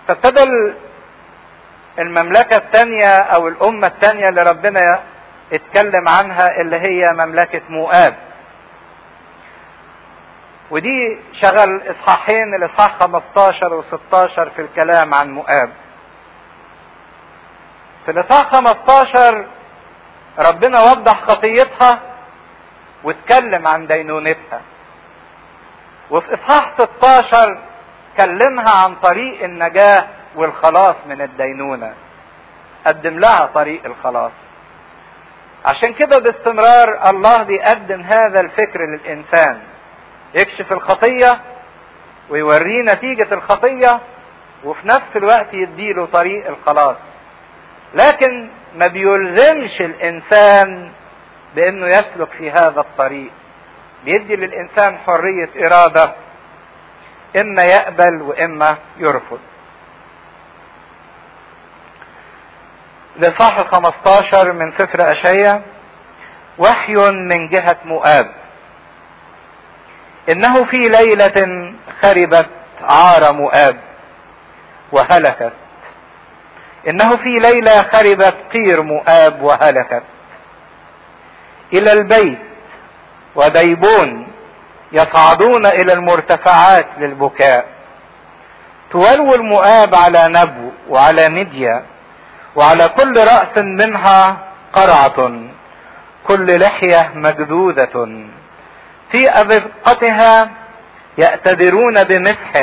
فابتدى المملكة الثانية او الامة الثانية اللي ربنا اتكلم عنها اللي هي مملكة مؤاب ودي شغل اصحاحين الاصحاح 15 و16 في الكلام عن مؤاب في الاصحاح 15 ربنا وضح خطيتها واتكلم عن دينونتها وفي اصحاح 16 كلمها عن طريق النجاة والخلاص من الدينونة قدم لها طريق الخلاص عشان كده باستمرار الله بيقدم هذا الفكر للإنسان يكشف الخطية ويوريه نتيجة الخطية وفي نفس الوقت يديله طريق الخلاص لكن ما بيلزمش الإنسان بأنه يسلك في هذا الطريق بيدي للإنسان حرية إرادة إما يقبل وإما يرفض لصاح 15 من سفر أشعية وحي من جهة مؤاب إنه في ليلة خربت عار مؤاب وهلكت إنه في ليلة خربت قير مؤاب وهلكت إلى البيت وديبون يصعدون إلى المرتفعات للبكاء تولول مؤاب على نبو وعلى مديا وعلى كل رأس منها قرعة كل لحية مجدودة في أبقتها يأتذرون بمسح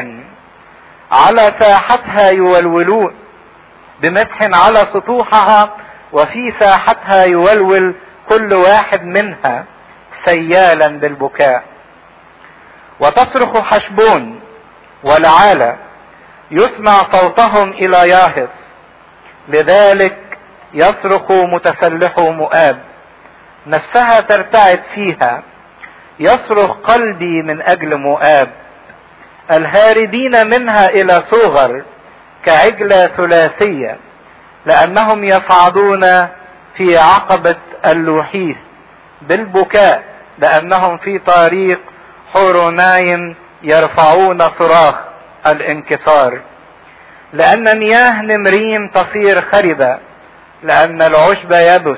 على ساحتها يولولون بمسح على سطوحها وفي ساحتها يولول كل واحد منها سيالا بالبكاء وتصرخ حشبون والعالى يسمع صوتهم الى ياهص لذلك يصرخ متسلح مؤاب نفسها ترتعد فيها يصرخ قلبي من اجل مؤاب الهاربين منها الى صغر كعجلة ثلاثية لانهم يصعدون في عقبة اللوحيس بالبكاء لانهم في طريق حورونايم يرفعون صراخ الانكسار لان مياه نمريم تصير خربة لان العشب يبس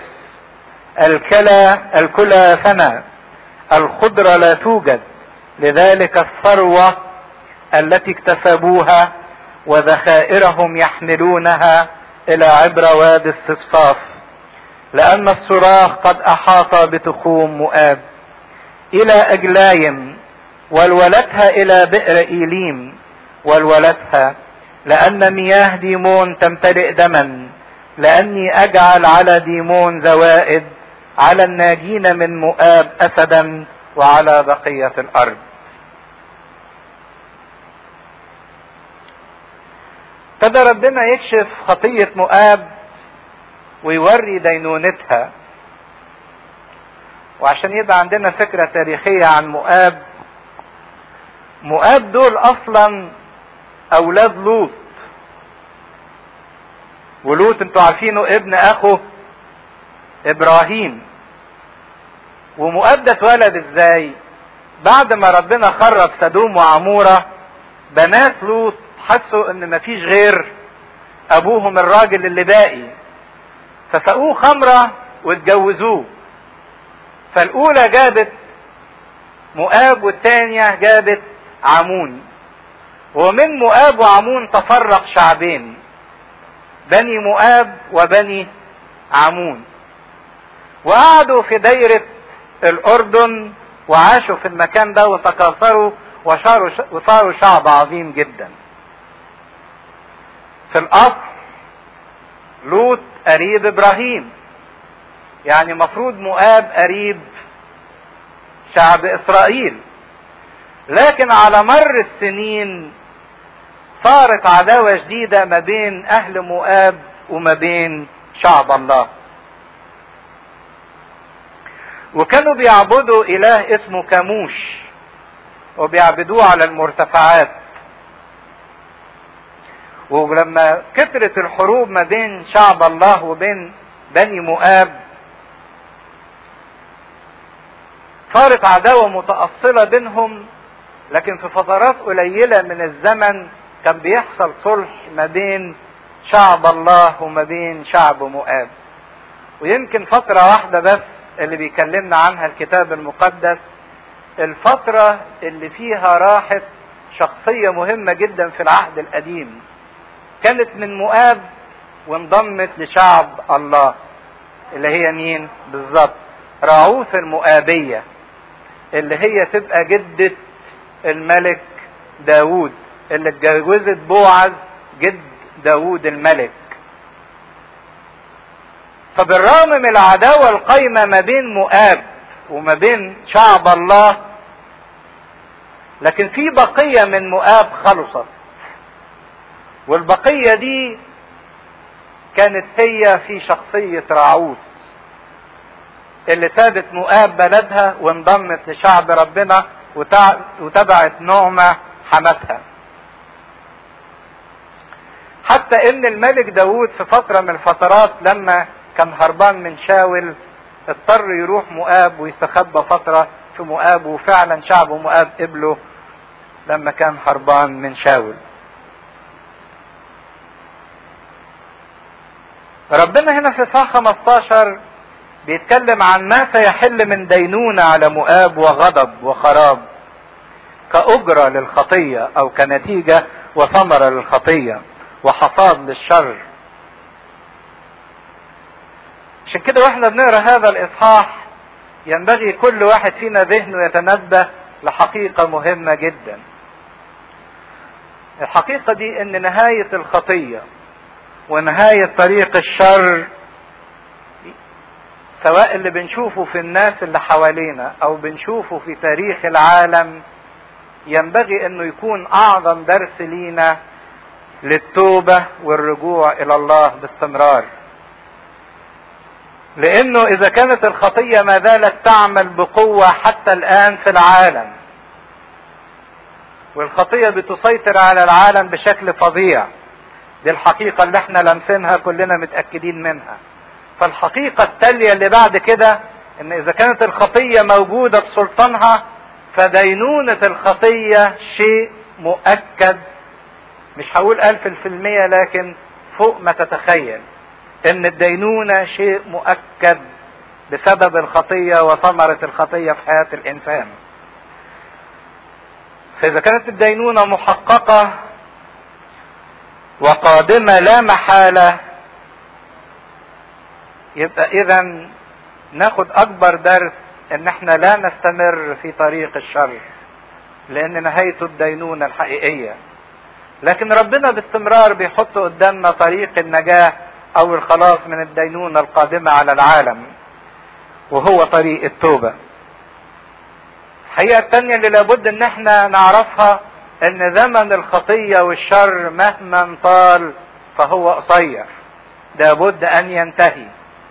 الكلى الكلى فنى الخضرة لا توجد لذلك الثروة التي اكتسبوها وذخائرهم يحملونها الى عبر وادي الصفصاف لان الصراخ قد احاط بتخوم مؤاب الى اجلايم والولتها الى بئر ايليم والولتها لان مياه ديمون تمتلئ دما لاني اجعل على ديمون زوائد على الناجين من مؤاب اسدا وعلى بقية الارض ابتدى ربنا يكشف خطية مؤاب ويوري دينونتها وعشان يبقى عندنا فكرة تاريخية عن مؤاب مؤاب دول اصلا اولاد لوط ولوط انتوا عارفينه ابن اخو ابراهيم ومؤاب ده اتولد ازاي بعد ما ربنا خرب سدوم وعمورة بنات لوط حسوا ان مفيش غير ابوهم الراجل اللي باقي فسقوه خمرة واتجوزوه فالاولى جابت مؤاب والتانية جابت عمون ومن مؤاب وعمون تفرق شعبين بني مؤاب وبني عمون وقعدوا في دايرة الأردن وعاشوا في المكان ده وتكاثروا وصاروا وصاروا شعب عظيم جدا. في الأصل لوط قريب إبراهيم يعني مفروض مؤاب قريب شعب إسرائيل لكن على مر السنين صارت عداوة شديدة ما بين أهل مؤاب وما بين شعب الله وكانوا بيعبدوا إله اسمه كاموش وبيعبدوه على المرتفعات ولما كثرت الحروب ما بين شعب الله وبين بني مؤاب صارت عداوة متأصلة بينهم لكن في فترات قليلة من الزمن كان بيحصل صلح ما بين شعب الله وما بين شعب مؤاب ويمكن فترة واحدة بس اللي بيكلمنا عنها الكتاب المقدس الفترة اللي فيها راحت شخصية مهمة جدا في العهد القديم كانت من مؤاب وانضمت لشعب الله اللي هي مين بالظبط راعوث المؤابية اللي هي تبقى جدة الملك داوود اللي اتجوزت بوعز جد داوود الملك فبالرغم من العداوة القايمة ما بين مؤاب وما بين شعب الله لكن في بقية من مؤاب خلصت والبقية دي كانت هي في شخصية راعوس اللي سابت مؤاب بلدها وانضمت لشعب ربنا وتبعت نعمة حماتها حتى ان الملك داود في فترة من الفترات لما كان هربان من شاول اضطر يروح مؤاب ويستخبى فترة في مؤاب وفعلا شعب مؤاب قبله لما كان هربان من شاول ربنا هنا في صح 15 بيتكلم عن ما سيحل من دينونة على مؤاب وغضب وخراب كأجرة للخطية أو كنتيجة وثمرة للخطية وحصاد للشر عشان كده واحنا بنقرا هذا الاصحاح ينبغي كل واحد فينا ذهنه يتنبه لحقيقة مهمة جدا الحقيقة دي ان نهاية الخطية ونهاية طريق الشر سواء اللي بنشوفه في الناس اللي حوالينا او بنشوفه في تاريخ العالم ينبغي انه يكون اعظم درس لينا للتوبة والرجوع الى الله باستمرار لانه اذا كانت الخطية ما زالت تعمل بقوة حتى الان في العالم والخطية بتسيطر على العالم بشكل فظيع دي الحقيقة اللي احنا لمسينها كلنا متأكدين منها فالحقيقة التالية اللي بعد كده ان اذا كانت الخطية موجودة بسلطانها فدينونة الخطية شيء مؤكد مش هقول ألف في المية لكن فوق ما تتخيل ان الدينونة شيء مؤكد بسبب الخطية وثمرة الخطية في حياة الانسان فاذا كانت الدينونة محققة وقادمة لا محالة يبقى اذا ناخد اكبر درس ان احنا لا نستمر في طريق الشر لان نهايته الدينونة الحقيقية لكن ربنا باستمرار بيحط قدامنا طريق النجاة او الخلاص من الدينونة القادمة على العالم وهو طريق التوبة الحقيقة التانية اللي لابد ان احنا نعرفها ان زمن الخطية والشر مهما طال فهو قصير لابد ان ينتهي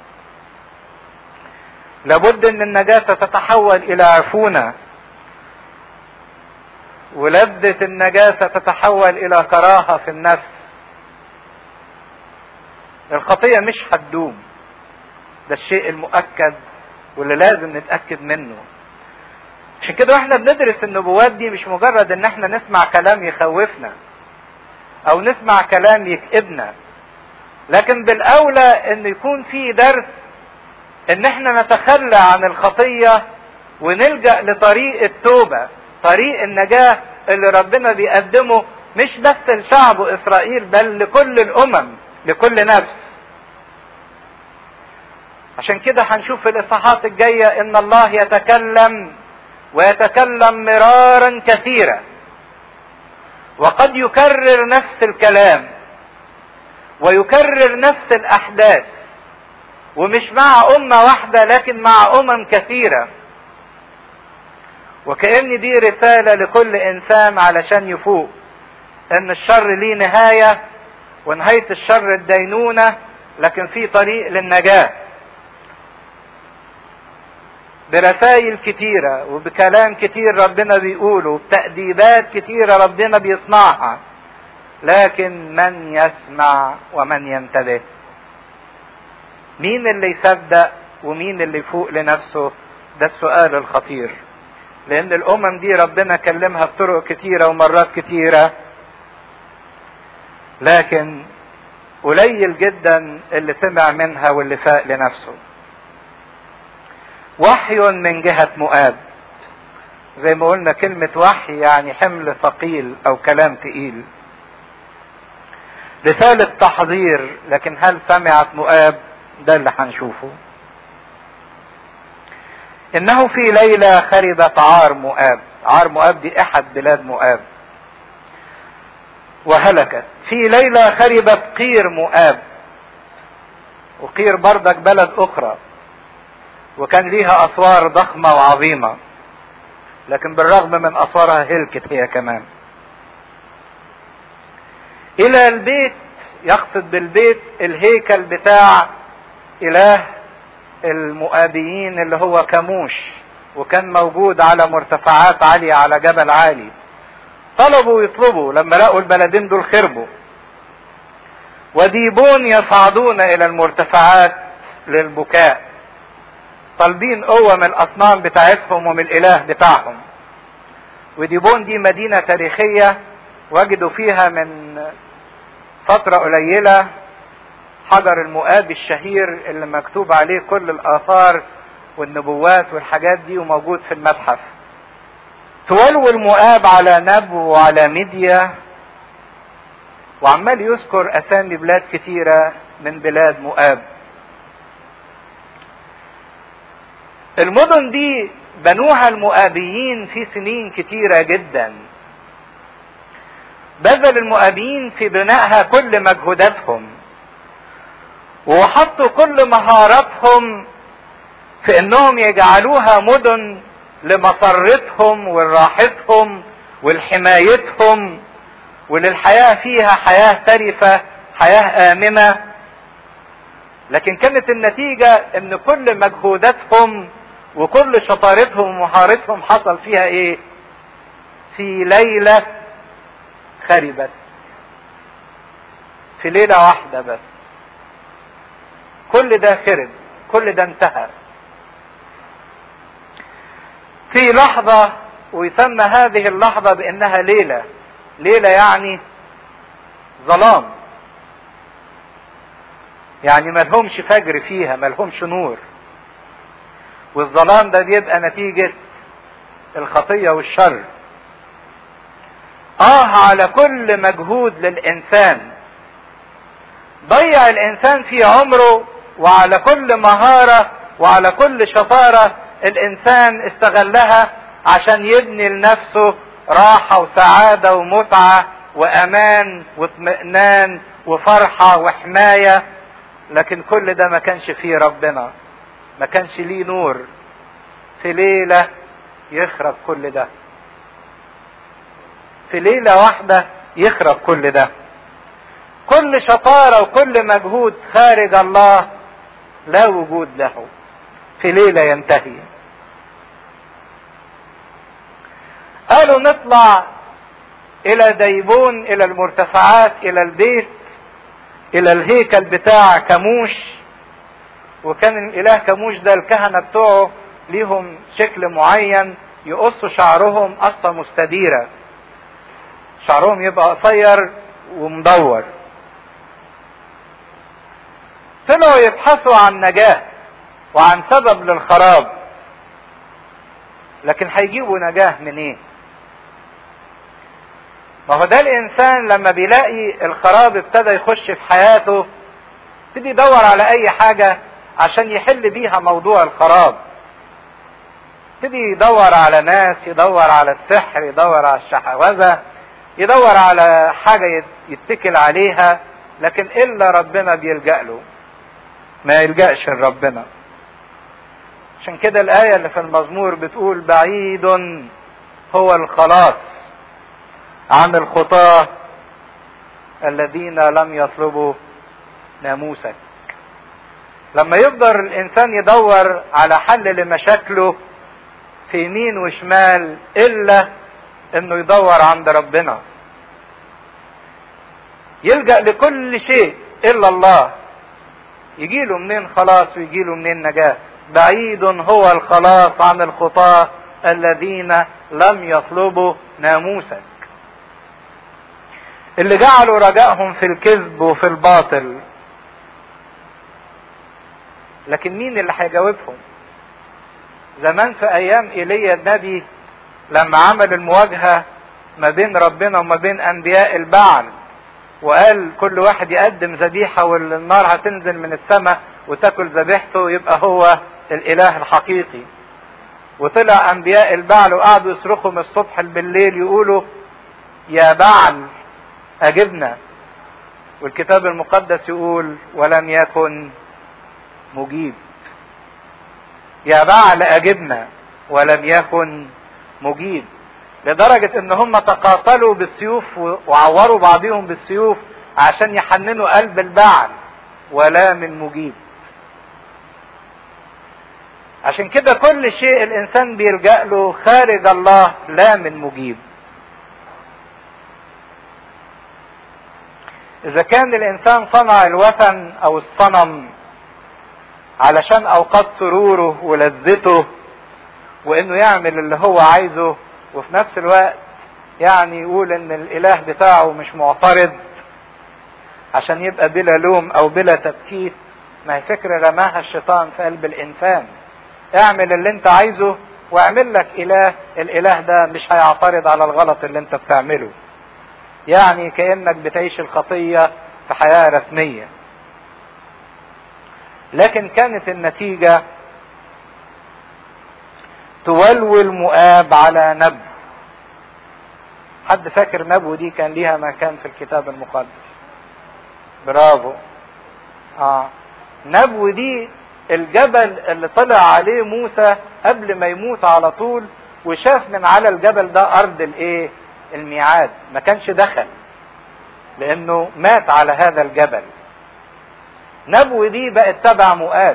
لابد ان النجاسة تتحول الى عفونة ولذة النجاسة تتحول الى كراهة في النفس الخطية مش هتدوم ده الشيء المؤكد واللي لازم نتأكد منه عشان كده واحنا بندرس النبوات دي مش مجرد ان احنا نسمع كلام يخوفنا او نسمع كلام يكئبنا لكن بالاولى ان يكون في درس ان احنا نتخلى عن الخطية ونلجأ لطريق التوبة طريق النجاة اللي ربنا بيقدمه مش بس لشعب اسرائيل بل لكل الامم لكل نفس عشان كده هنشوف في الاصحاحات الجاية ان الله يتكلم ويتكلم مرارا كثيرا وقد يكرر نفس الكلام ويكرر نفس الاحداث ومش مع امه واحده لكن مع امم كثيره وكأن دي رسالة لكل إنسان علشان يفوق إن الشر ليه نهاية ونهاية الشر الدينونة لكن في طريق للنجاة برسائل كتيرة وبكلام كتير ربنا بيقوله وبتأديبات كتيرة ربنا بيصنعها لكن من يسمع ومن ينتبه مين اللي يصدق ومين اللي يفوق لنفسه ده السؤال الخطير لان الامم دي ربنا كلمها بطرق كتيره ومرات كتيره لكن قليل جدا اللي سمع منها واللي فاق لنفسه وحي من جهة مؤاب زي ما قلنا كلمة وحي يعني حمل ثقيل أو كلام تقيل رسالة تحذير لكن هل سمعت مؤاب ده اللي هنشوفه إنه في ليلة خربت عار مؤاب عار مؤاب دي أحد بلاد مؤاب وهلكت في ليلة خربت قير مؤاب وقير بردك بلد أخرى وكان ليها أسوار ضخمة وعظيمة لكن بالرغم من أسوارها هلكت هي كمان إلى البيت يقصد بالبيت الهيكل بتاع إله المؤابيين اللي هو كاموش وكان موجود على مرتفعات عالية على جبل عالي طلبوا يطلبوا لما لقوا البلدين دول خربوا وديبون يصعدون الى المرتفعات للبكاء طالبين قوة من الاصنام بتاعتهم ومن الاله بتاعهم وديبون دي مدينة تاريخية وجدوا فيها من فترة قليلة حجر المؤاب الشهير اللي مكتوب عليه كل الاثار والنبوات والحاجات دي وموجود في المتحف تولو المؤاب على نبو وعلى ميديا وعمال يذكر اسامي بلاد كتيرة من بلاد مؤاب المدن دي بنوها المؤابيين في سنين كتيرة جدا بذل المؤابيين في بنائها كل مجهوداتهم وحطوا كل مهاراتهم في انهم يجعلوها مدن لمسرتهم ولراحتهم ولحمايتهم وللحياة فيها حياة ترفة حياة آمنة لكن كانت النتيجة ان كل مجهوداتهم وكل شطارتهم ومهارتهم حصل فيها ايه في ليلة خربت في ليلة واحدة بس كل ده خرب كل ده انتهى في لحظة ويسمى هذه اللحظة بأنها ليلة ليلة يعني ظلام يعني ملهمش فجر فيها ملهمش نور والظلام ده بيبقى نتيجة الخطية والشر اه على كل مجهود للإنسان ضيع الإنسان في عمره وعلى كل مهارة وعلى كل شطارة الانسان استغلها عشان يبني لنفسه راحة وسعادة ومتعة وامان واطمئنان وفرحة وحماية لكن كل ده ما كانش فيه ربنا ما كانش ليه نور في ليلة يخرب كل ده في ليلة واحدة يخرب كل ده كل شطارة وكل مجهود خارج الله لا وجود له في ليلة ينتهي قالوا نطلع الى ديبون الى المرتفعات الى البيت الى الهيكل بتاع كاموش وكان الاله كاموش ده الكهنة بتوعه ليهم شكل معين يقصوا شعرهم قصة مستديرة شعرهم يبقى قصير ومدور طلعوا يبحثوا عن نجاة وعن سبب للخراب لكن هيجيبوا نجاة منين إيه؟ ما هو ده الانسان لما بيلاقي الخراب ابتدى يخش في حياته يبتدي يدور على اي حاجة عشان يحل بيها موضوع الخراب يبتدي يدور على ناس يدور على السحر يدور على الشحوذة يدور على حاجة يتكل عليها لكن الا ربنا بيلجأ له ما يلجأش لربنا عشان كده الآية اللي في المزمور بتقول بعيد هو الخلاص عن الخطاة الذين لم يطلبوا ناموسك لما يقدر الإنسان يدور على حل لمشاكله في يمين وشمال إلا إنه يدور عند ربنا يلجأ لكل شيء إلا الله يجيله منين خلاص ويجيله منين نجاه بعيد هو الخلاص عن الخطاة الذين لم يطلبوا ناموسك اللي جعلوا رجائهم في الكذب وفي الباطل لكن مين اللي هيجاوبهم زمان في ايام ايليا النبي لما عمل المواجهه ما بين ربنا وما بين انبياء البعل وقال كل واحد يقدم ذبيحه والنار هتنزل من السماء وتاكل ذبيحته يبقى هو الاله الحقيقي وطلع انبياء البعل وقعدوا يصرخوا من الصبح بالليل يقولوا يا بعل اجبنا والكتاب المقدس يقول ولم يكن مجيب يا بعل اجبنا ولم يكن مجيب لدرجة ان هم تقاتلوا بالسيوف وعوروا بعضهم بالسيوف عشان يحننوا قلب البعل ولا من مجيب عشان كده كل شيء الانسان بيلجأ له خارج الله لا من مجيب اذا كان الانسان صنع الوثن او الصنم علشان اوقات سروره ولذته وانه يعمل اللي هو عايزه وفي نفس الوقت يعني يقول ان الاله بتاعه مش معترض عشان يبقى بلا لوم او بلا تبكيت ما هي فكره رماها الشيطان في قلب الانسان اعمل اللي انت عايزه واعمل لك اله الاله ده مش هيعترض على الغلط اللي انت بتعمله يعني كانك بتعيش الخطيه في حياه رسميه لكن كانت النتيجه تولول مؤاب على نبو حد فاكر نبو دي كان ليها مكان في الكتاب المقدس برافو اه نبو دي الجبل اللي طلع عليه موسى قبل ما يموت على طول وشاف من على الجبل ده ارض الايه الميعاد ما كانش دخل لانه مات على هذا الجبل نبو دي بقت تبع مؤاب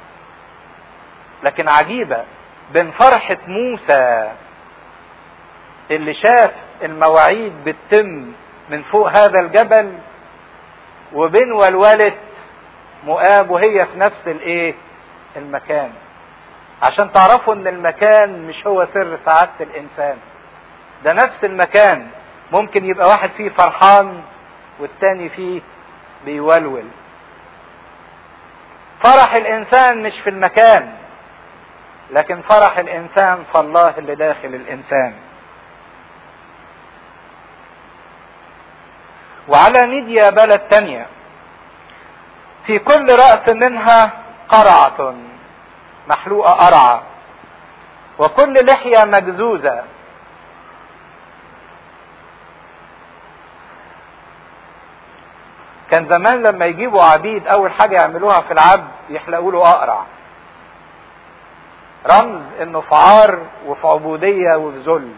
لكن عجيبة بين فرحة موسى اللي شاف المواعيد بتتم من فوق هذا الجبل وبين ولولة مؤاب وهي في نفس الايه المكان عشان تعرفوا ان المكان مش هو سر سعادة الانسان ده نفس المكان ممكن يبقى واحد فيه فرحان والتاني فيه بيولول فرح الانسان مش في المكان لكن فرح الانسان في الله اللي داخل الانسان وعلى ميديا بلد تانية في كل رأس منها قرعة محلوقة قرعة وكل لحية مجزوزة كان زمان لما يجيبوا عبيد اول حاجة يعملوها في العبد يحلقوا له اقرع رمز انه في عار وفي عبودية وفي ذل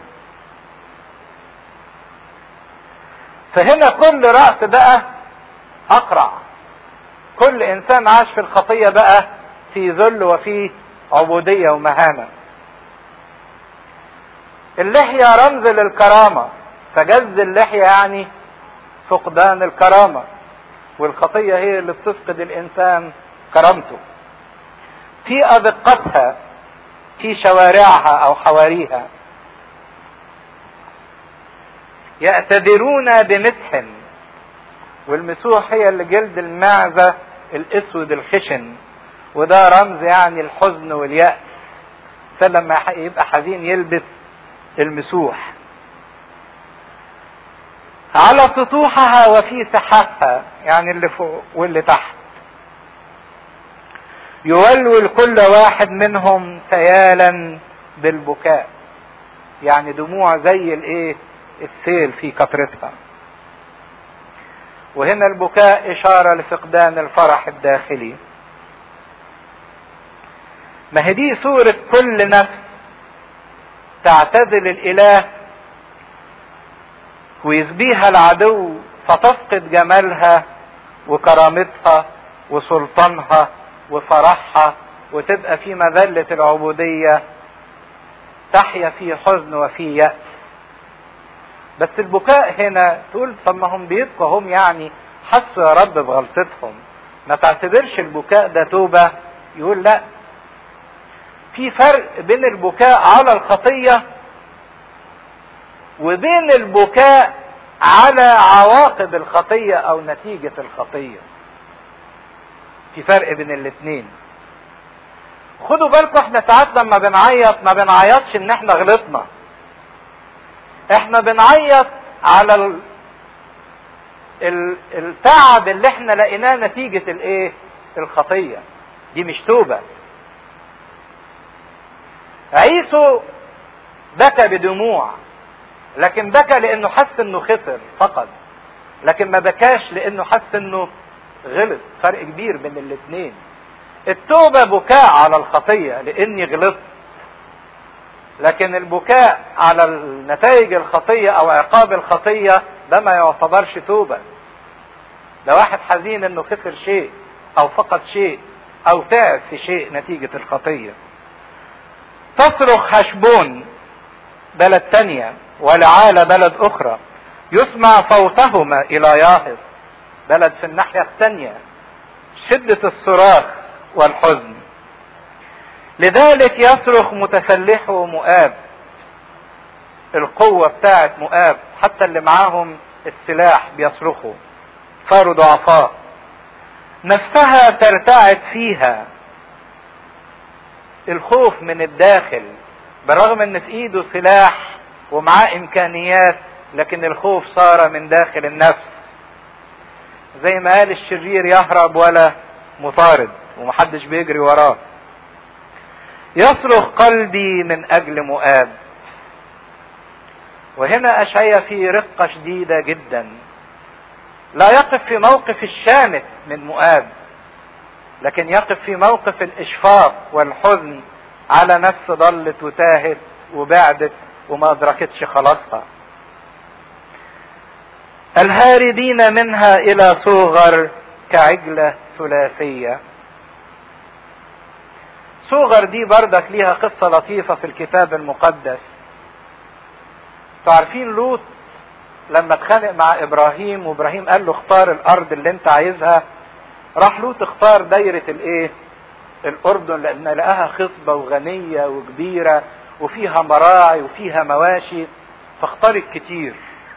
فهنا كل رأس بقى اقرع كل انسان عاش في الخطية بقى في ذل وفي عبودية ومهانة اللحية رمز للكرامة فجز اللحية يعني فقدان الكرامة والخطية هي اللي بتفقد الإنسان كرامته في أدقتها في شوارعها أو حواريها يعتذرون بمدح والمسوح هي اللي جلد المعزة الأسود الخشن وده رمز يعني الحزن واليأس لما يبقى حزين يلبس المسوح على سطوحها وفي سحابها يعني اللي فوق واللي تحت يولول كل واحد منهم سيالا بالبكاء يعني دموع زي الايه السيل في قطرتها وهنا البكاء اشاره لفقدان الفرح الداخلي ما هي دي صورة كل نفس تعتزل الإله ويسبيها العدو فتفقد جمالها وكرامتها وسلطانها وفرحها وتبقى في مذلة العبودية تحيا في حزن وفي يأس بس البكاء هنا تقول طب ما هم بيبقوا هم يعني حسوا يا رب بغلطتهم ما تعتبرش البكاء ده توبة يقول لا في فرق بين البكاء على الخطية وبين البكاء على عواقب الخطية او نتيجة الخطية في فرق بين الاتنين خدوا بالكم احنا ساعات لما بنعيط ما بنعيطش ان احنا غلطنا احنا بنعيط على ال... ال... التعب اللي احنا لقيناه نتيجة الايه الخطية دي مش توبة عيسو بكى بدموع لكن بكى لانه حس انه خسر فقط لكن ما بكاش لانه حس انه غلط فرق كبير بين الاثنين التوبة بكاء على الخطية لاني غلطت لكن البكاء على نتائج الخطية او عقاب الخطية ده ما يعتبرش توبة ده واحد حزين انه خسر شيء او فقد شيء او تعب في شيء نتيجة الخطية تصرخ حشبون بلد تانية ولعال بلد اخرى يسمع صوتهما الى ياهص بلد في الناحية الثانية شدة الصراخ والحزن لذلك يصرخ متسلحو مؤاب القوة بتاعت مؤاب حتى اللي معاهم السلاح بيصرخوا صاروا ضعفاء نفسها ترتعد فيها الخوف من الداخل بالرغم ان في ايده سلاح ومعاه امكانيات لكن الخوف صار من داخل النفس زي ما قال الشرير يهرب ولا مطارد ومحدش بيجري وراه يصرخ قلبي من اجل مؤاب وهنا اشعيا في رقه شديده جدا لا يقف في موقف الشامت من مؤاب لكن يقف في موقف الاشفاق والحزن على نفس ضلت وتاهت وبعدت وما ادركتش خلاصها الهاردين منها الى صغر كعجلة ثلاثية صغر دي بردك ليها قصة لطيفة في الكتاب المقدس تعرفين لوط لما اتخانق مع ابراهيم وابراهيم قال له اختار الارض اللي انت عايزها راح لوط اختار دايرة الايه الاردن لان لقاها خصبة وغنية وكبيرة وفيها مراعي وفيها مواشي فاختار الكتير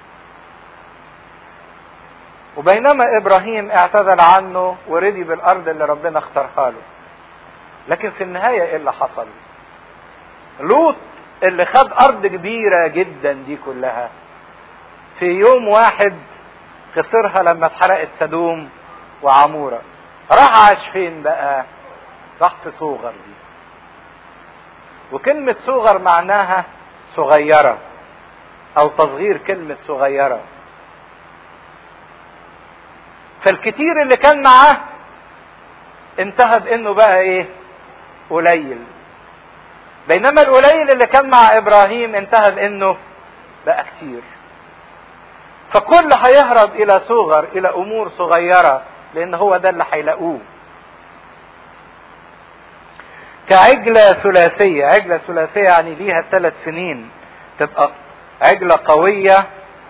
وبينما ابراهيم اعتذر عنه ورضي بالارض اللي ربنا اختارها له لكن في النهاية ايه اللي حصل لوط اللي خد ارض كبيرة جدا دي كلها في يوم واحد خسرها لما اتحرقت سدوم وعمورة راح عاش فين بقى راح في صوغر دي وكلمة صغر معناها صغيرة او تصغير كلمة صغيرة فالكتير اللي كان معاه انتهى بانه بقى ايه قليل بينما القليل اللي كان مع ابراهيم انتهى بانه بقى كتير فكل هيهرب الى صغر الى امور صغيرة لان هو ده اللي هيلاقوه كعجلة ثلاثية عجلة ثلاثية يعني ليها ثلاث سنين تبقى عجلة قوية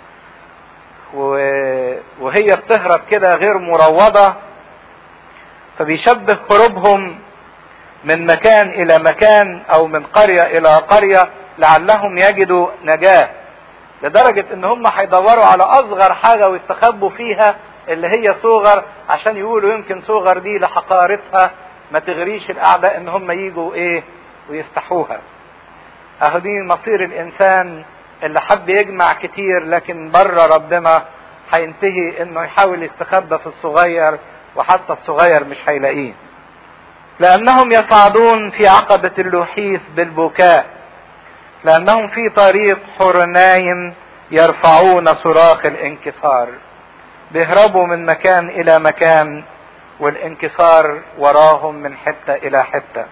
وهي بتهرب كده غير مروضة فبيشبه هروبهم من مكان الى مكان او من قرية الى قرية لعلهم يجدوا نجاة لدرجة ان هم هيدوروا على اصغر حاجة ويستخبوا فيها اللي هي صغر عشان يقولوا يمكن صغر دي لحقارتها ما تغريش الاعداء ان هم يجوا ايه ويفتحوها اهو دي مصير الانسان اللي حب يجمع كتير لكن بره ربنا هينتهي انه يحاول يستخبى في الصغير وحتى الصغير مش هيلاقيه لانهم يصعدون في عقبة اللوحيث بالبكاء لانهم في طريق حرنايم يرفعون صراخ الانكسار بيهربوا من مكان الى مكان والانكسار وراهم من حتة الى حتة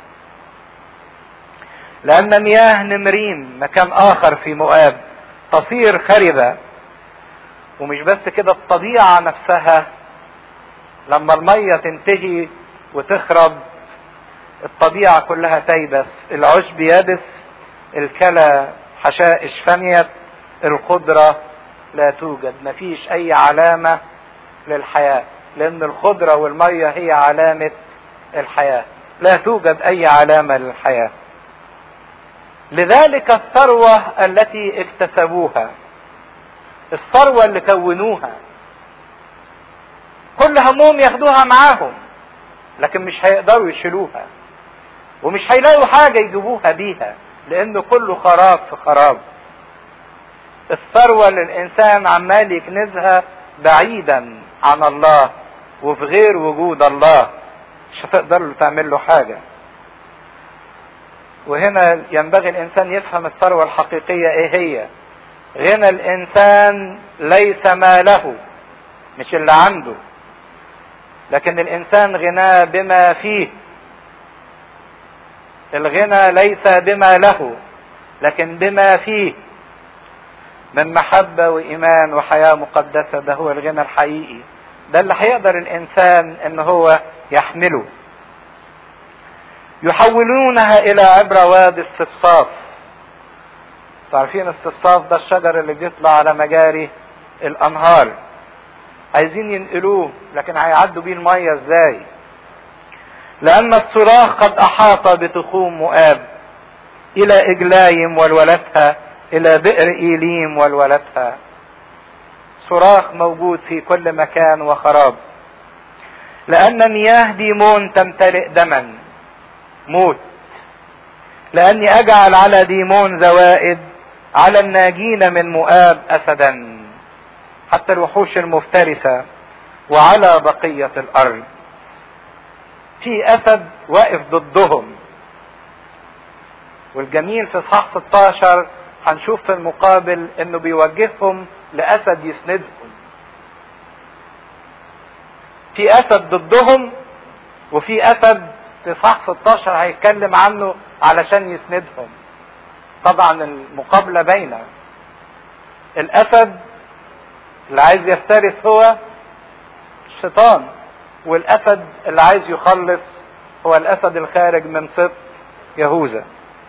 لان مياه نمرين مكان اخر في مؤاب تصير خربة ومش بس كده الطبيعة نفسها لما المية تنتهي وتخرب الطبيعة كلها تيبس العشب يبس الكلى حشائش فنيت الخضرة لا توجد مفيش اي علامة للحياة لان الخضرة والمية هي علامة الحياة لا توجد اي علامة للحياة لذلك الثروة التي اكتسبوها الثروة اللي كونوها كل همهم ياخدوها معاهم لكن مش هيقدروا يشيلوها ومش هيلاقوا حاجة يجيبوها بيها لأنه كله خراب في خراب الثروة اللي الإنسان عمال يكنزها بعيدا عن الله وفي غير وجود الله مش هتقدر تعمل له حاجة وهنا ينبغي الإنسان يفهم الثروة الحقيقية إيه هي غنى الإنسان ليس ما له مش اللي عنده لكن الإنسان غناه بما فيه الغنى ليس بما له لكن بما فيه من محبة وإيمان وحياة مقدسة ده هو الغنى الحقيقي ده اللي هيقدر الإنسان إن هو يحمله يحولونها إلى عبر وادي الصفصاف تعرفين الصفصاف ده الشجر اللي بيطلع على مجاري الأنهار عايزين ينقلوه لكن هيعدوا بيه المية ازاي لأن الصراخ قد أحاط بتخوم مؤاب إلى إجلايم والولتها إلى بئر إيليم والولتها صراخ موجود في كل مكان وخراب لأن مياه ديمون تمتلئ دما موت لأني أجعل على ديمون زوائد على الناجين من مؤاب أسدا حتى الوحوش المفترسة وعلى بقية الأرض في أسد واقف ضدهم والجميل في اصحاح 16 هنشوف في المقابل انه بيوجههم لاسد يسندهم في اسد ضدهم وفي اسد في اصحاح 16 هيتكلم عنه علشان يسندهم طبعا المقابلة باينة الاسد اللي عايز يفترس هو الشيطان والاسد اللي عايز يخلص هو الاسد الخارج من سبط يهوذا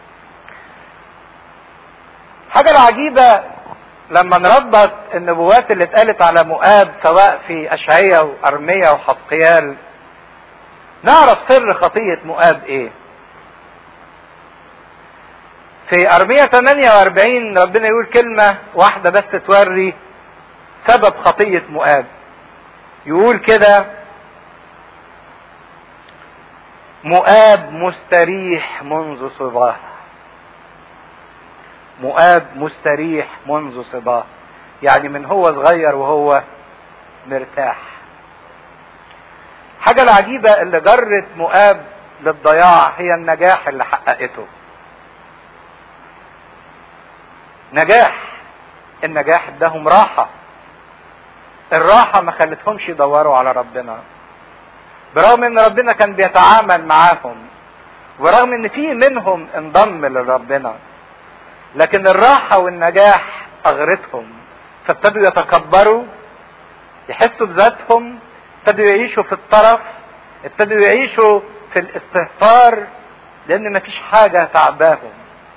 حاجة العجيبة لما نربط النبوات اللي اتقالت على مؤاب سواء في أشعية وأرمية وحطقيال نعرف سر خطية مؤاب ايه في أرمية 48 ربنا يقول كلمة واحدة بس توري سبب خطية مؤاب يقول كده مؤاب مستريح منذ صباه مؤاب مستريح منذ صباه يعني من هو صغير وهو مرتاح حاجة العجيبة اللي جرت مؤاب للضياع هي النجاح اللي حققته نجاح النجاح اداهم راحة الراحة ما خلتهمش يدوروا على ربنا برغم ان ربنا كان بيتعامل معاهم ورغم ان في منهم انضم لربنا لكن الراحة والنجاح اغرتهم فابتدوا يتكبروا يحسوا بذاتهم ابتدوا يعيشوا في الطرف ابتدوا يعيشوا في الاستهتار لان مفيش حاجة تعباهم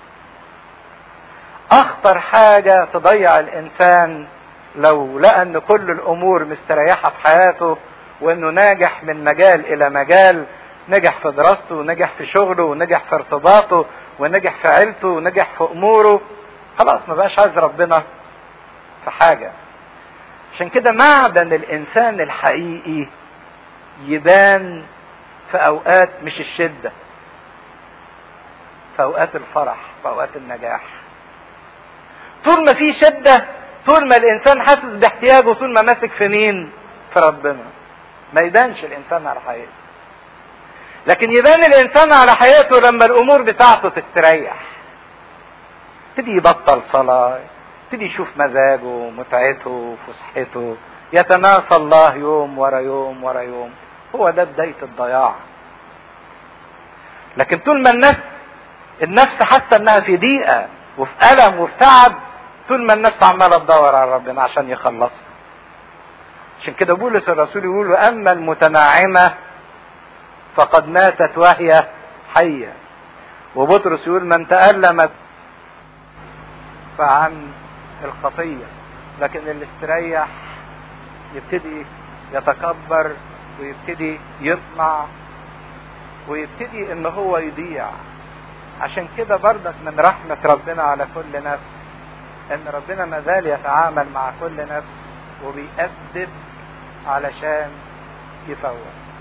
اخطر حاجة تضيع الانسان لو لقى ان كل الامور مستريحة في حياته وانه ناجح من مجال الى مجال نجح في دراسته ونجح في شغله ونجح في ارتباطه ونجح في عيلته ونجح في اموره خلاص ما بقاش عايز ربنا في حاجة عشان كده معدن الانسان الحقيقي يبان في اوقات مش الشدة في اوقات الفرح في اوقات النجاح طول ما في شدة طول ما الانسان حاسس باحتياجه طول ما ماسك في مين في ربنا ما يبانش الانسان على حياته لكن يبان الانسان على حياته لما الامور بتاعته تستريح يبتدي يبطل صلاة يبتدي يشوف مزاجه متعته فسحته يتناسى الله يوم ورا يوم ورا يوم هو ده بداية الضياع لكن طول ما النفس النفس حاسة انها في ضيقة وفي ألم وفي تعب طول ما النفس عمالة تدور على ربنا عشان يخلصها عشان كده بولس الرسول يقول واما المتناعمه فقد ماتت وهي حيه وبطرس يقول من تألمت فعن الخطيه لكن اللي استريح يبتدي يتكبر ويبتدي يطمع ويبتدي ان هو يضيع عشان كده برضك من رحمة ربنا على كل نفس ان ربنا ما زال يتعامل مع كل نفس وبيأدب علشان يفوت